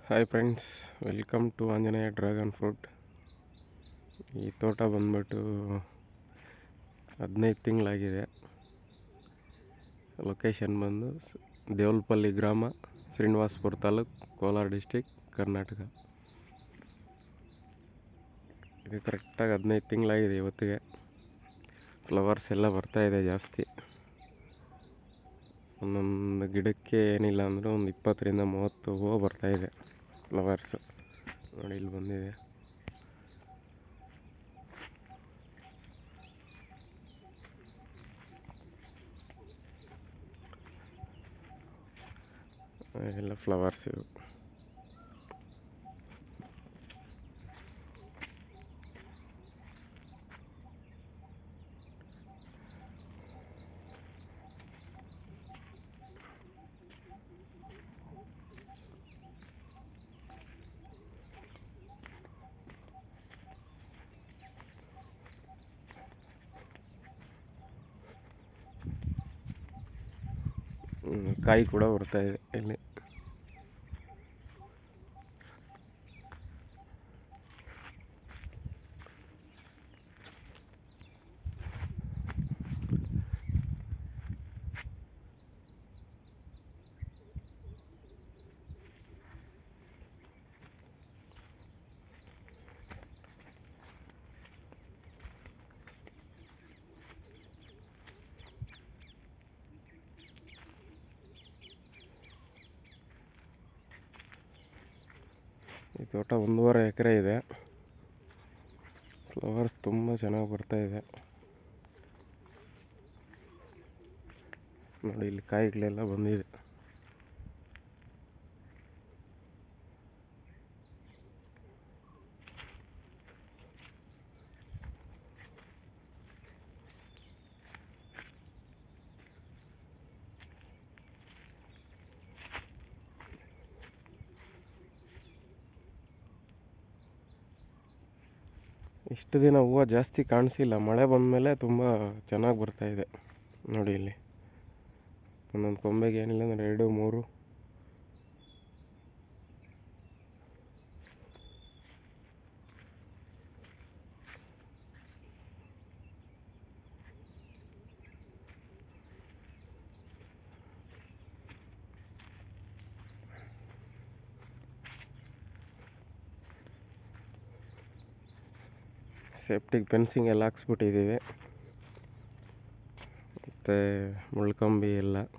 hi friends welcome to Anjaneya dragon fruit ಈ ತೋಟ ಬಂದ್ಬಿಟ್ಟು ಹದಿನೈದು ತಿಂಗಳಾಗಿದೆ ಲೊಕೇಶನ್ ಬಂದು ಸ್- ದೇವಲ್ಪಲ್ಲಿ ಗ್ರಾಮ ಶ್ರೀನಿವಾಸಪುರ ತಾಲೂಕು ಕೋಲಾರ ಡಿಸ್ಟಿಕ್ ಕರ್ನಾಟಕ ಇದು ಕರೆಕ್ಟಾಗಿ ಹದಿನೈದು ತಿಂಗಳಾಗಿದೆ ಇವತ್ತಿಗೆ ಫ್ಲವರ್ಸ್ ಎಲ್ಲ ಬರ್ತಾ ಇದೆ ಜಾಸ್ತಿ ಒಂದೊಂದು ಗಿಡಕ್ಕೆ ಏನಿಲ್ಲ ಅಂದರೂ ಒಂದು ಇಪ್ಪತ್ತರಿಂದ ಮೂವತ್ತು ಹೂವು ಬರ್ತಾ ಇದೆ ಫ್ಲವರ್ಸ್ ನೋಡಿ ಇಲ್ಲಿ ಬಂದಿದೆ ಎಲ್ಲ ಫ್ಲವರ್ಸ್ ಇವು ಹ್ಮ್, ಕಾಯಿ ಕೂಡ ಬರ್ತಾ ಇದೆ ಇಲ್ಲಿ ಈ ತೋಟ ಒಂದೂವರೆ ಎಕರೆ ಇದೆ ಫ್ಲವರ್ಸ್ ತುಂಬ ಚೆನ್ನಾಗಿ ಬರ್ತಾ ಇದೆ ನೋಡಿ ಇಲ್ಲಿ ಕಾಯಿಗಳೆಲ್ಲ ಬಂದಿದೆ ಇಷ್ಟು ದಿನ ಹೂವು ಜಾಸ್ತಿ ಕಾಣಿಸಿಲ್ಲ ಮಳೆ ಬಂದಮೇಲೆ ತುಂಬ ಚೆನ್ನಾಗಿ ಬರ್ತಾ ಇದೆ ನೋಡಿ ಇಲ್ಲಿ ಒಂದೊಂದು ಕೊಂಬೆಗೆ ಏನಿಲ್ಲ ಅಂದರೆ ಎರಡು ಮೂರು ಸೇಫ್ಟಿಗೆ ಫೆನ್ಸಿಂಗ್ ಎಲ್ಲ ಹಾಕ್ಸ್ಬಿಟ್ಟಿದ್ದೀವಿ ಮತ್ತು ಮುಳ್ಕಂಬಿ ಎಲ್ಲ